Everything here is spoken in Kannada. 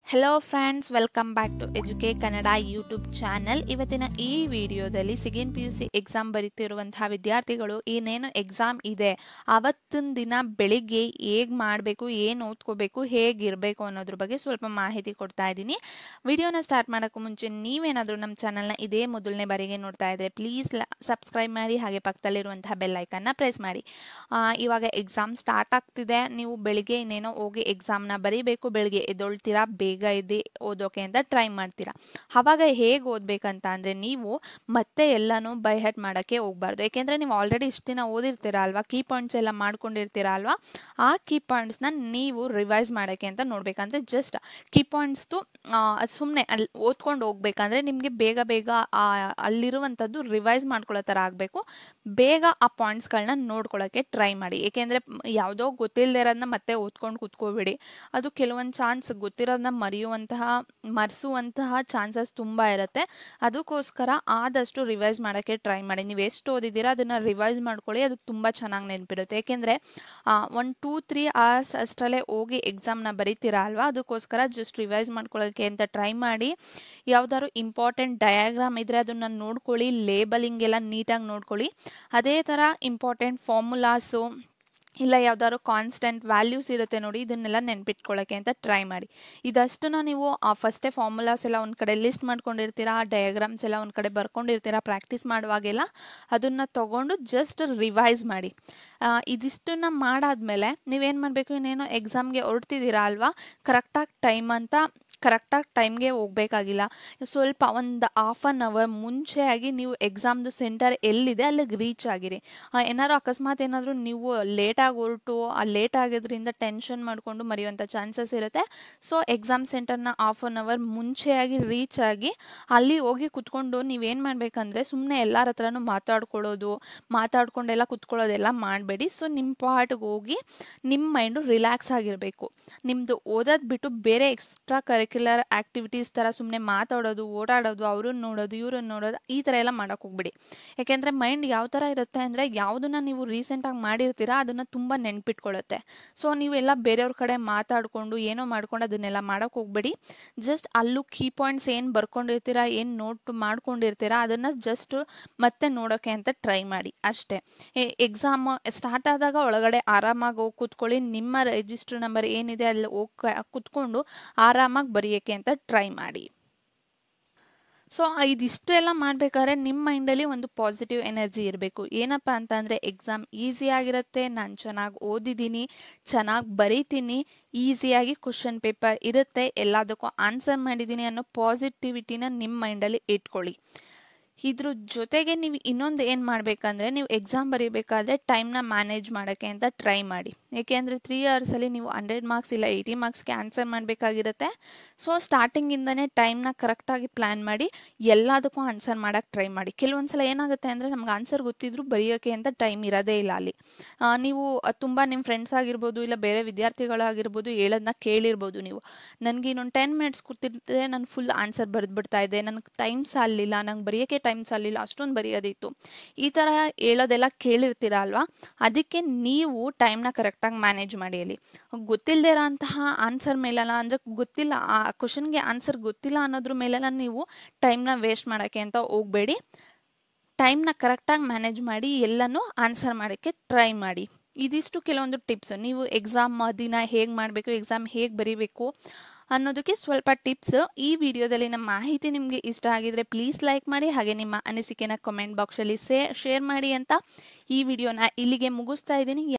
hello friends welcome back to ಎಜುಕೆ ಕನ್ನಡ ಯೂಟ್ಯೂಬ್ ಚಾನಲ್ ಇವತ್ತಿನ ಈ ವಿಡಿಯೋದಲ್ಲಿ second P U C exam ಬರೀತಿರುವಂತಹ ವಿದ್ಯಾರ್ಥಿಗಳು ಏನೇನು ಎಕ್ಸಾಮ್ ಇದೆ ಅವತ್ತಿನ ದಿನ ಬೆಳಿಗ್ಗೆ ಹೇಗೆ ಮಾಡಬೇಕು ಏನು ಓದ್ಕೋಬೇಕು ಹೇಗಿರಬೇಕು ಅನ್ನೋದ್ರ ಬಗ್ಗೆ ಸ್ವಲ್ಪ ಮಾಹಿತಿ ಕೊಡ್ತಾ ಇದ್ದೀನಿ ವಿಡಿಯೋನ ಸ್ಟಾರ್ಟ್ ಮಾಡೋಕ್ಕೂ ಮುಂಚೆ ನೀವೇನಾದರೂ ನಮ್ಮ ಚಾನಲ್ನ ಇದೇ ಮೊದಲನೇ ಬಾರಿಗೆ ನೋಡ್ತಾ ಇದ್ದರೆ ಪ್ಲೀಸ್ ಸಬ್ಸ್ಕ್ರೈಬ್ ಮಾಡಿ ಹಾಗೆ ಪಕ್ಕದಲ್ಲಿರುವಂತಹ ಬೆಲ್ ಐಕನ್ನ ಪ್ರೆಸ್ ಮಾಡಿ ಆ, ಇವಾಗ ಎಕ್ಸಾಮ್ ಸ್ಟಾರ್ಟ್ ಆಗ್ತಿದೆ ನೀವು ಬೆಳಿಗ್ಗೆ ಇನ್ನೇನೋ ಹೋಗಿ ಎಕ್ಸಾಮ್ನ ಬರೀಬೇಕು ಬೆಳಿಗ್ಗೆ ಎದ್ದೊಳ್ತೀರಾ ಬೇಗ ಎದ್ದು ಓದೋಕೆ ಅಂತ ಟ್ರೈ ಮಾಡ್ತೀರಾ ಆವಾಗ ಹೇಗೆ ಓದಬೇಕಂತ ಅಂದರೆ ನೀವು ಮತ್ತೆ ಎಲ್ಲನೂ ಬೈ ಹೆಡ್ ಮಾಡೋಕ್ಕೆ ಹೋಗ್ಬಾರ್ದು ಯಾಕೆಂದರೆ ನೀವು ಆಲ್ರೆಡಿ ಇಷ್ಟು ದಿನ ಓದಿರ್ತೀರಾ ಅಲ್ವಾ ಕೀ ಪಾಯಿಂಟ್ಸ್ ಎಲ್ಲ ಮಾಡ್ಕೊಂಡಿರ್ತೀರಾ ಅಲ್ವಾ ಆ ಕೀ ಪಾಯಿಂಟ್ಸ್ನ ನೀವು ರಿವೈಸ್ ಮಾಡೋಕ್ಕೆ ಅಂತ ನೋಡ್ಬೇಕಂದ್ರೆ ಜಸ್ಟ್ ಕೀ ಪಾಯಿಂಟ್ಸ್ದು ಸುಮ್ಮನೆ ಅಲ್ಲಿ ಓದ್ಕೊಂಡು ಹೋಗ್ಬೇಕಂದ್ರೆ ನಿಮಗೆ ಬೇಗ ಬೇಗ ಆ ಅಲ್ಲಿರುವಂಥದ್ದು ರಿವೈಸ್ ಮಾಡ್ಕೊಳ್ಳೋ ಥರ ಆಗಬೇಕು ಬೇಗ ಆ ಪಾಯಿಂಟ್ಸ್ಗಳನ್ನ ನೋಡ್ಕೊಳ್ಳೋಕ್ಕೆ ಟ್ರೈ ಮಾಡಿ ಏಕೆಂದರೆ ಯಾವುದೋ ಗೊತ್ತಿಲ್ಲದೆ ಇರೋದನ್ನ ಮತ್ತೆ ಓದ್ಕೊಂಡು ಕೂತ್ಕೋಬೇಡಿ ಅದು ಕೆಲವೊಂದು ಚಾನ್ಸ್ ಗೊತ್ತಿರೋದನ್ನ ಮರೆಯುವಂತಹ ಮರೆಸುವಂತಹ ಚಾನ್ಸಸ್ ತುಂಬ ಇರುತ್ತೆ ಅದಕ್ಕೋಸ್ಕರ ಆದಷ್ಟು ರಿವೈಸ್ ಮಾಡೋಕ್ಕೆ ಟ್ರೈ ಮಾಡಿ ನೀವು ಎಷ್ಟು ಓದಿದ್ದೀರಾ ಅದನ್ನು ರಿವೈಸ್ ಮಾಡ್ಕೊಳ್ಳಿ ಅದು ತುಂಬ ಚೆನ್ನಾಗಿ ನೆನಪಿರುತ್ತೆ ಏಕೆಂದರೆ ಒನ್ ಟೂ ತ್ರೀ ಅವರ್ಸ್ ಅಷ್ಟರಲ್ಲೇ ಹೋಗಿ ಎಕ್ಸಾಮ್ನ ಬರೀತೀರಾ ಅಲ್ವಾ ಅದಕ್ಕೋಸ್ಕರ ಜಸ್ಟ್ ರಿವೈಸ್ ಮಾಡ್ಕೊಳ್ಳೋಕ್ಕೆ ಅಂತ ಟ್ರೈ ಮಾಡಿ ಯಾವ್ದಾದ್ರು ಇಂಪಾರ್ಟೆಂಟ್ ಡಯಾಗ್ರಾಮ್ ಇದ್ದರೆ ಅದನ್ನು ನೋಡ್ಕೊಳ್ಳಿ ಲೇಬಲಿಂಗ್ ಎಲ್ಲ ನೀಟಾಗಿ ನೋಡ್ಕೊಳ್ಳಿ ಅದೇ ಥರ ಇಂಪಾರ್ಟೆಂಟ್ ಫಾರ್ಮುಲಾಸು ಇಲ್ಲ ಯಾವ್ದಾದ್ರು ಕಾನ್ಸ್ಟೆಂಟ್ ವ್ಯಾಲ್ಯೂಸ್ ಇರುತ್ತೆ ನೋಡಿ ಇದನ್ನೆಲ್ಲ ನೆನ್ಪಿಟ್ಕೊಳ್ಳೋಕ್ಕೆ ಅಂತ ಟ್ರೈ ಮಾಡಿ ಇದಷ್ಟನ್ನು ನೀವು ಫಸ್ಟೇ ಫಾರ್ಮುಲಾಸ್ ಎಲ್ಲ ಒಂದು ಕಡೆ ಲಿಸ್ಟ್ ಮಾಡ್ಕೊಂಡಿರ್ತೀರಾ ಡಯಾಗ್ರಾಮ್ಸ್ ಎಲ್ಲ ಒಂದು ಕಡೆ ಬರ್ಕೊಂಡಿರ್ತೀರಾ ಪ್ರಾಕ್ಟೀಸ್ ಮಾಡುವಾಗೆಲ್ಲ ಅದನ್ನು ತೊಗೊಂಡು ಜಸ್ಟ್ ರಿವೈಸ್ ಮಾಡಿ ಆ, ಇದಿಷ್ಟನ್ನ ಮಾಡಾದ್ಮೇಲೆ ನೀವೇನು ಮಾಡಬೇಕು ಇನ್ನೇನೋ ಎಕ್ಸಾಮ್ಗೆ ಹೊರಡ್ತಿದ್ದೀರಾ ಅಲ್ವಾ ಕರೆಕ್ಟಾಗಿ ಟೈಮ್ ಅಂತ ಕರೆಕ್ಟಾಗಿ ಟೈಮ್ಗೆ ಹೋಗಬೇಕಾಗಿಲ್ಲ ಸ್ವಲ್ಪ ಒಂದು ಹಾಫ್ ಆನ್ ಅವರ್ ಮುಂಚೆಯಾಗಿ ನೀವು ಎಕ್ಸಾಮ್ದು ಸೆಂಟರ್ ಎಲ್ಲಿದೆ ಅಲ್ಲಿಗೆ ರೀಚ್ ಆಗಿರಿ ಆ, ಏನಾದ್ರು ಅಕಸ್ಮಾತ್ ಏನಾದರೂ ನೀವು ಲೇಟಾಗಿ ಹೊರಟು ಆ ಲೇಟ್ ಆಗೋದ್ರಿಂದ ಟೆನ್ಷನ್ ಮಾಡಿಕೊಂಡು ಮರೆಯುವಂಥ ಚಾನ್ಸಸ್ ಇರುತ್ತೆ ಸೊ ಎಕ್ಸಾಮ್ ಸೆಂಟರ್ನ ಹಾಫ್ ಆನ್ ಅವರ್ ಮುಂಚೆಯಾಗಿ ರೀಚ್ ಆಗಿ ಅಲ್ಲಿ ಹೋಗಿ ಕುತ್ಕೊಂಡು ನೀವೇನು ಮಾಡಬೇಕಂದ್ರೆ ಸುಮ್ಮನೆ ಎಲ್ಲರ ಹತ್ರನೂ ಮಾತಾಡ್ಕೊಳ್ಳೋದು ಮಾತಾಡ್ಕೊಂಡೆಲ್ಲ ಕುತ್ಕೊಳ್ಳೋದೆಲ್ಲ ಮಾಡಬೇಡಿ ಸೊ ನಿಮ್ಮ ಪಾರ್ಟ್ಗೆ ಹೋಗಿ ನಿಮ್ಮ ಮೈಂಡು ರಿಲ್ಯಾಕ್ಸ್ ಆಗಿರಬೇಕು ನಿಮ್ಮದು ಓದೋದು ಬಿಟ್ಟು ಬೇರೆ ಎಕ್ಸ್ಟ್ರಾ ಕರಿಕ್ಯುಲರ್ ಆ್ಯಕ್ಟಿವಿಟೀಸ್ ಥರ ಸುಮ್ಮನೆ ಮಾತಾಡೋದು ಓಡಾಡೋದು ಅವ್ರನ್ನ ನೋಡೋದು ಇವ್ರನ್ನ ನೋಡೋದು ಈ ಥರ ಎಲ್ಲ ಮಾಡೋಕೆ ಹೋಗ್ಬಿಡಿ ಯಾಕೆಂದರೆ ಮೈಂಡ್ ಯಾವ ಥರ ಇರುತ್ತೆ ಅಂದರೆ ಯಾವುದನ್ನ ನೀವು ರೀಸೆಂಟಾಗಿ ಮಾಡಿರ್ತೀರಾ ಅದನ್ನು ತುಂಬ ನೆನ್ಪಿಟ್ಕೊಳ್ಳುತ್ತೆ ಸೊ ನೀವೆಲ್ಲ ಬೇರೆಯವ್ರ ಕಡೆ ಮಾತಾಡಿಕೊಂಡು ಏನೋ ಮಾಡ್ಕೊಂಡು ಅದನ್ನೆಲ್ಲ ಮಾಡೋಕೆ ಹೋಗ್ಬೇಡಿ ಜಸ್ಟ್ ಅಲ್ಲೂ ಕೀ ಪಾಯಿಂಟ್ಸ್ ಏನು ಬರ್ಕೊಂಡಿರ್ತೀರಾ ಏನು ನೋಟ್ ಮಾಡ್ಕೊಂಡಿರ್ತೀರಾ ಅದನ್ನು ಜಸ್ಟ್ ಮತ್ತೆ ನೋಡೋಕ್ಕೆ ಅಂತ ಟ್ರೈ ಮಾಡಿ ಅಷ್ಟೇ ಎಕ್ಸಾಮ್ ಸ್ಟಾರ್ಟ್ ಆದಾಗ ಒಳಗಡೆ ಆರಾಮಾಗಿ ಹೋಗಿ ಕೂತ್ಕೊಳ್ಳಿ ನಿಮ್ಮ ರಿಜಿಸ್ಟರ್ ನಂಬರ್ ಏನಿದೆ ಅಲ್ಲಿ ಹೋಗಿ ಕೂತ್ಕೊಂಡು ಆರಾಮಾಗಿ ಬರೆಯೋಕ್ಕೆ ಅಂತ ಟ್ರೈ ಮಾಡಿ ಸೊ ಇದಿಷ್ಟು ಎಲ್ಲ ಮಾಡಬೇಕಾದ್ರೆ ನಿಮ್ಮ ಮೈಂಡಲ್ಲಿ ಒಂದು ಪಾಸಿಟಿವ್ ಎನರ್ಜಿ ಇರಬೇಕು ಏನಪ್ಪ ಅಂತಂದರೆ ಎಕ್ಸಾಮ್ ಈಸಿಯಾಗಿರುತ್ತೆ ನಾನು ಚೆನ್ನಾಗಿ ಓದಿದ್ದೀನಿ ಚೆನ್ನಾಗಿ ಬರೀತೀನಿ ಈಸಿಯಾಗಿ ಕ್ವಶನ್ ಪೇಪರ್ ಇರುತ್ತೆ ಎಲ್ಲದಕ್ಕೂ ಆನ್ಸರ್ ಮಾಡಿದ್ದೀನಿ ಅನ್ನೋ ಪಾಸಿಟಿವಿಟಿನ ನಿಮ್ಮ ಮೈಂಡಲ್ಲಿ ಇಟ್ಕೊಳ್ಳಿ ಇದ್ರ ಜೊತೆಗೆ ನೀವು ಇನ್ನೊಂದು ಏನು ಮಾಡಬೇಕಂದ್ರೆ ನೀವು ಎಕ್ಸಾಮ್ ಬರೀಬೇಕಾದ್ರೆ ಟೈಮ್ನ ಮ್ಯಾನೇಜ್ ಮಾಡೋಕ್ಕೆ ಅಂತ ಟ್ರೈ ಮಾಡಿ ಏಕೆಂದರೆ ತ್ರೀ ಅವರ್ಸಲ್ಲಿ ನೀವು ಹಂಡ್ರೆಡ್ ಮಾರ್ಕ್ಸ್ ಇಲ್ಲ ಏಯ್ಟಿ ಮಾರ್ಕ್ಸ್ಗೆ ಆನ್ಸರ್ ಮಾಡಬೇಕಾಗಿರುತ್ತೆ ಸೊ ಸ್ಟಾರ್ಟಿಂಗಿಂದನೇ ಟೈಮ್ನ ಕರೆಕ್ಟಾಗಿ ಪ್ಲ್ಯಾನ್ ಮಾಡಿ ಎಲ್ಲದಕ್ಕೂ ಆನ್ಸರ್ ಮಾಡೋಕ್ಕೆ ಟ್ರೈ ಮಾಡಿ ಕೆಲವೊಂದು ಸಲ ಏನಾಗುತ್ತೆ ಅಂದರೆ ನಮ್ಗೆ ಆನ್ಸರ್ ಗೊತ್ತಿದ್ರು ಬರೆಯೋಕ್ಕೆ ಅಂತ ಟೈಮ್ ಇರೋದೇ ಇಲ್ಲ ಅಲ್ಲಿ ಆ, ನೀವು ತುಂಬ ನಿಮ್ಮ ಫ್ರೆಂಡ್ಸ್ ಆಗಿರ್ಬೋದು ಇಲ್ಲ ಬೇರೆ ವಿದ್ಯಾರ್ಥಿಗಳಾಗಿರ್ಬೋದು ಹೇಳೋದನ್ನ ಕೇಳಿರ್ಬೋದು ನೀವು ನನಗೆ ಇನ್ನೊಂದು ಟೆನ್ ಮಿನಿಟ್ಸ್ ಕೂತಿದ್ರೆ ನಾನು ಫುಲ್ ಆನ್ಸರ್ ಬರೆದ್ಬಿಡ್ತಾ ಇದ್ದೆ ನನಗೆ ಟೈಮ್ ಸಾಲಿಲ್ಲ ನಂಗೆ ಬರೆಯೋಕ್ಕೆ ಟೈಮ್ ಸಾಲಿಲ್ಲ ಅಷ್ಟೊಂದು ಬರೆಯೋದಿತ್ತು ಈ ಥರ ಹೇಳೋದೆಲ್ಲ ಕೇಳಿರ್ತೀರ ಅಲ್ವಾ ಅದಕ್ಕೆ ನೀವು ಟೈಮ್ನ ಕರೆಕ್ಟಾಗಿ ಮ್ಯಾನೇಜ್ ಮಾಡಿ ಅಲ್ಲಿ ಗೊತ್ತಿಲ್ಲದೆ ಇರೋಂತಹ ಆನ್ಸರ್ ಮೇಲೆಲ್ಲ ಅಂದರೆ ಗೊತ್ತಿಲ್ಲ ಆ ಕ್ವಶನ್ಗೆ ಆನ್ಸರ್ ಗೊತ್ತಿಲ್ಲ ಅನ್ನೋದ್ರ ಮೇಲೆಲ್ಲ ನೀವು ಟೈಮ್ನ ವೇಸ್ಟ್ ಮಾಡೋಕ್ಕೆ ಅಂತ ಹೋಗಬೇಡಿ ಟೈಮ್ನ ಕರೆಕ್ಟಾಗಿ ಮ್ಯಾನೇಜ್ ಮಾಡಿ ಎಲ್ಲನೂ ಆನ್ಸರ್ ಮಾಡೋಕ್ಕೆ ಟ್ರೈ ಮಾಡಿ ಇದಿಷ್ಟು ಕೆಲವೊಂದು ಟಿಪ್ಸ್ ನೀವು ಎಕ್ಸಾಮ್ ದಿನ ಹೇಗೆ ಮಾಡಬೇಕು ಎಕ್ಸಾಮ್ ಹೇಗೆ ಬರೀಬೇಕು ಅನ್ನೋದಕ್ಕೆ ಸ್ವಲ್ಪ ಟಿಪ್ಸ್ ಈ ವಿಡಿಯೋದಲ್ಲಿನ ಮಾಹಿತಿ ನಿಮಗೆ ಇಷ್ಟ ಆಗಿದ್ರೆ ಪ್ಲೀಸ್ ಲೈಕ್ ಮಾಡಿ ಹಾಗೆ ನಿಮ್ಮ ಅನಿಸಿಕೆನ ಕಮೆಂಟ್ ಬಾಕ್ಸಲ್ಲಿ ಸೇ ಶೇರ್ ಮಾಡಿ ಅಂತ ಈ ವಿಡಿಯೋನ ಇಲ್ಲಿಗೆ ಮುಗಿಸ್ತಾ ಇದ್ದೀನಿ